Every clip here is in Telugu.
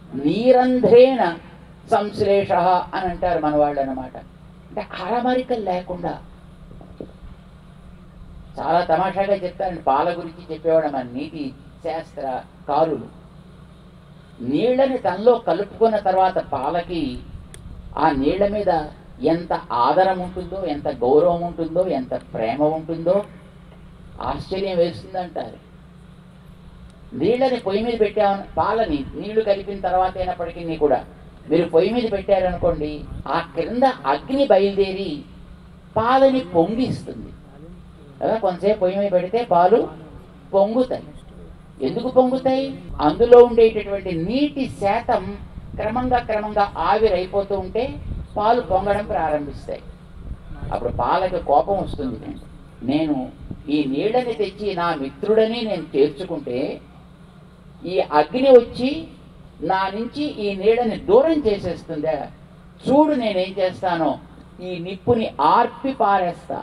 నీరంధ్రేణ సంశ్లేష అని అంటారు మన వాళ్ళు అనమాట అంటే అరమరికలు లేకుండా చాలా తమాషాగా చెప్తారండి పాల గురించి చెప్పేవాడు మన నీతి శాస్త్ర కారులు నీళ్ళని తనలో కలుపుకున్న తర్వాత పాలకి ఆ నీళ్ళ మీద ఎంత ఆదరం ఉంటుందో ఎంత గౌరవం ఉంటుందో ఎంత ప్రేమ ఉంటుందో ఆశ్చర్యం వేస్తుందంటారు నీళ్ళని పొయ్యి మీద పెట్టామని పాలని నీళ్లు కలిపిన తర్వాత అయినప్పటికీ కూడా మీరు పొయ్యి మీద పెట్టారనుకోండి ఆ క్రింద అగ్ని బయలుదేరి పాలని పొంగిస్తుంది కదా కొంతసేపు పొయ్యి మీద పెడితే పాలు పొంగుతాయి ఎందుకు పొంగుతాయి అందులో ఉండేటటువంటి నీటి శాతం క్రమంగా క్రమంగా ఆవిరైపోతూ ఉంటే పాలు పొంగడం ప్రారంభిస్తాయి అప్పుడు పాలకి కోపం వస్తుంది నేను ఈ నీళ్ళని తెచ్చి నా మిత్రుడని నేను చేర్చుకుంటే ఈ అగ్ని వచ్చి నా నుంచి ఈ నీళ్ళని దూరం చేసేస్తుందా చూడు నేనేం చేస్తానో ఈ నిప్పుని ఆర్పి పారేస్తా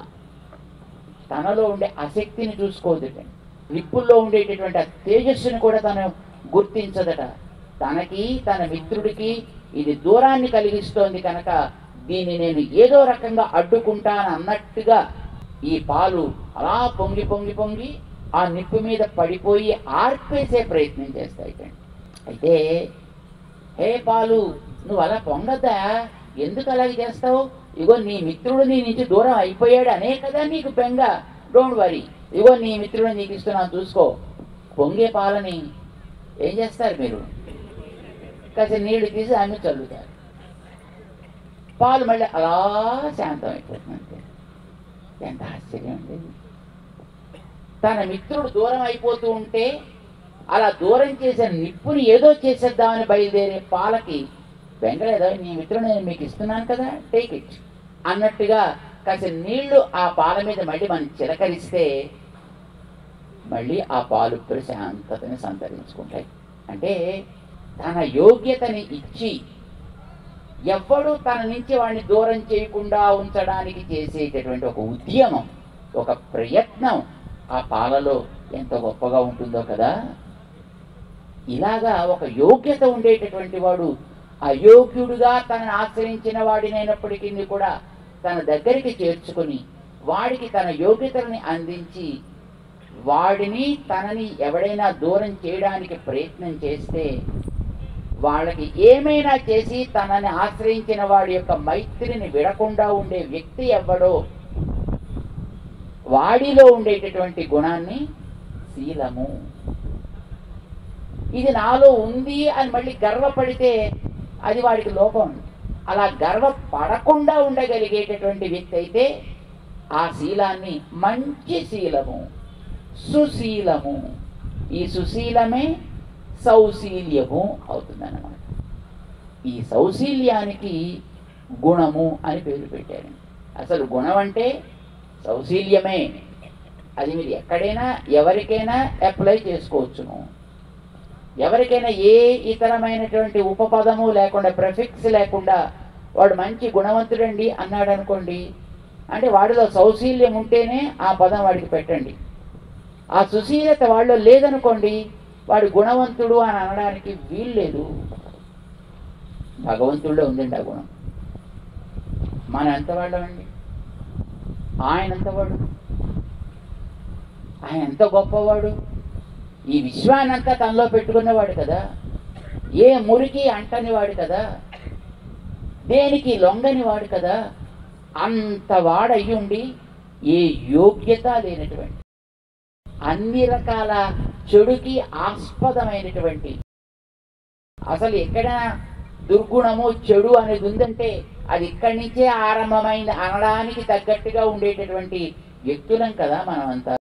తనలో ఉండే ఆసక్తిని చూసుకోవద్దట నిప్పుల్లో ఉండేటటువంటి ఆ తేజస్సుని కూడా తను గుర్తించదట తనకి తన మిత్రుడికి ఇది దూరాన్ని కలిగిస్తోంది కనుక దీన్ని నేను ఏదో రకంగా అడ్డుకుంటాను అన్నట్టుగా ఈ పాలు అలా పొంగి పొంగి పొంగి ఆ నిప్పు మీద పడిపోయి ఆర్పేసే ప్రయత్నం చేస్తాయి అయితే హే పాలు నువ్వు అలా పొంగద్దా ఎందుకు అలాగే చేస్తావు ఇగో నీ మిత్రుడు నీ నుంచి దూరం అయిపోయాడు అనే కదా నీకు బెంగ డోంట్ వరీ ఇగో నీ మిత్రుడు నీకు ఇస్తున్నాను చూసుకో పొంగే పాలని ఏం చేస్తారు మీరు కాస్త నీళ్లు తీసి ఆమె చల్లుతారు పాలు మళ్ళీ అలా శాంతం అయిపోతుంది అంతే ఎంత ఆశ్చర్యం అండి తన మిత్రుడు దూరం అయిపోతూ ఉంటే అలా దూరం చేసే నిప్పుని ఏదో చేసేద్దామని బయలుదేరే పాలకి వెంకలేదా నీ మిత్రుడు నేను మీకు ఇస్తున్నాను కదా టేక్ ఇట్ అన్నట్టుగా కాస్త నీళ్లు ఆ పాల మీద మళ్ళీ మనం చిలకరిస్తే మళ్ళీ ఆ పాలు ప్రశాంతతని సంతరించుకుంటాయి అంటే తన యోగ్యతని ఇచ్చి ఎవ్వడు తన నుంచి వాడిని దూరం చేయకుండా ఉంచడానికి చేసేటటువంటి ఒక ఉద్యమం ఒక ప్రయత్నం ఆ పాలలో ఎంత గొప్పగా ఉంటుందో కదా ఇలాగా ఒక యోగ్యత ఉండేటటువంటి వాడు అయోగ్యుడుగా తనని ఆశ్రయించిన వాడినైనప్పటికీ కూడా తన దగ్గరికి చేర్చుకొని వాడికి తన యోగ్యతని అందించి వాడిని తనని ఎవడైనా దూరం చేయడానికి ప్రయత్నం చేస్తే వాళ్ళకి ఏమైనా చేసి తనని ఆశ్రయించిన వాడి యొక్క మైత్రిని విడకుండా ఉండే వ్యక్తి ఎవ్వడో వాడిలో ఉండేటటువంటి గుణాన్ని శీలము ఇది నాలో ఉంది అని మళ్ళీ గర్వపడితే అది వాడికి లోపం అలా గర్వపడకుండా ఉండగలిగేటటువంటి వ్యక్తి అయితే ఆ శీలాన్ని మంచి శీలము సుశీలము ఈ సుశీలమే సౌశీల్యము అవుతుందన్నమాట ఈ సౌశీల్యానికి గుణము అని పేరు పెట్టారు అసలు గుణం అంటే సౌశీల్యమే అది మీరు ఎక్కడైనా ఎవరికైనా అప్లై చేసుకోవచ్చును ఎవరికైనా ఏ ఇతరమైనటువంటి ఉపపదము లేకుండా ప్రెఫిక్స్ లేకుండా వాడు మంచి గుణవంతుడండి అన్నాడు అనుకోండి అంటే వాడిలో సౌశీల్యం ఉంటేనే ఆ పదం వాడికి పెట్టండి ఆ సుశీలత వాళ్ళలో లేదనుకోండి వాడు గుణవంతుడు అని అనడానికి వీలు లేదు భగవంతుడిలో ఉందండి ఆ గుణం మన ఎంత వాళ్ళమండి ఆయన ఎంతవాడు ఆయన ఎంత గొప్పవాడు ఈ విశ్వాన్నంతా తనలో పెట్టుకున్నవాడు కదా ఏ మురికి అంటని వాడు కదా దేనికి లొంగని వాడు కదా అంత వాడయ్యుండి ఏ యోగ్యత లేనటువంటి అన్ని రకాల చెడుకి ఆస్పదమైనటువంటి అసలు ఎక్కడ దుర్గుణము చెడు అనేది ఉందంటే అది ఇక్కడి నుంచే ఆరంభమైన అనడానికి తగ్గట్టుగా ఉండేటటువంటి వ్యక్తులం కదా మనం అంతా